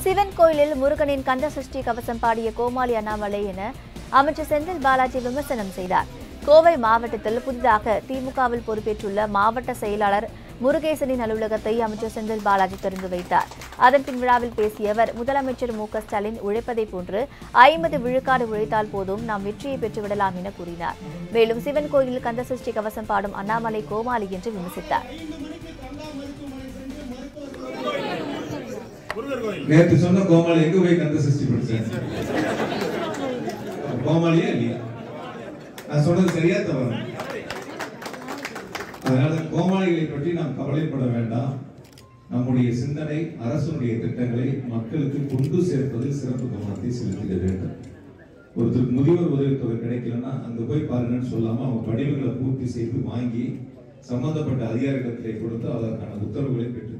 சிவன் கோயிலில் முருகனின் கந்த சஷ்டி கவசம் பாடிய கோமாளி அண்ணாமலை என அமைச்சர் செந்தில் பாலாஜி விமர்சனம் செய்தார் கோவை மாவட்டத்தில் புதிதாக திமுகவில் பொறுப்பேற்றுள்ள மாவட்ட செயலாளர் முருகேசனின் அலுவலகத்தை அமைச்சர் செந்தில் பாலாஜி திறந்து வைத்தார் அதன் பின் விழாவில் பேசிய அவர் முதலமைச்சர் மு க ஸ்டாலின் உழைப்பதைப் போன்று ஐம்பது விழுக்காடு உழைத்தால் போதும் நாம் வெற்றியை பெற்றுவிடலாம் என கூறினார் மேலும் சிவன் கோயிலில் கந்த சஷ்டி கவசம் பாடும் அண்ணாமலை கோமாளி என்று விமர்சித்தார் நேத்து சொன்ன கோமாளி எங்க போய் கந்த சஷ்டி படிச்சேன் கோமாளியா இல்லையா நான் சொன்னது சரியா தவறு அதனால கோமாளிகளை பற்றி நாம் கவலைப்பட வேண்டாம் நம்முடைய சிந்தனை அரசனுடைய திட்டங்களை மக்களுக்கு கொண்டு சேர்ப்பதில் சிறப்பு கவனத்தை செலுத்திட வேண்டும் ஒருத்தருக்கு முதியோர் உதவித்தொகை கிடைக்கலன்னா அங்க போய் பாருங்கன்னு சொல்லாம அவங்க படிவுகளை பூர்த்தி செய்து வாங்கி சம்பந்தப்பட்ட அதிகாரிகளிடத்திலே கொடுத்து அதற்கான உத்தரவுகளை பெற்று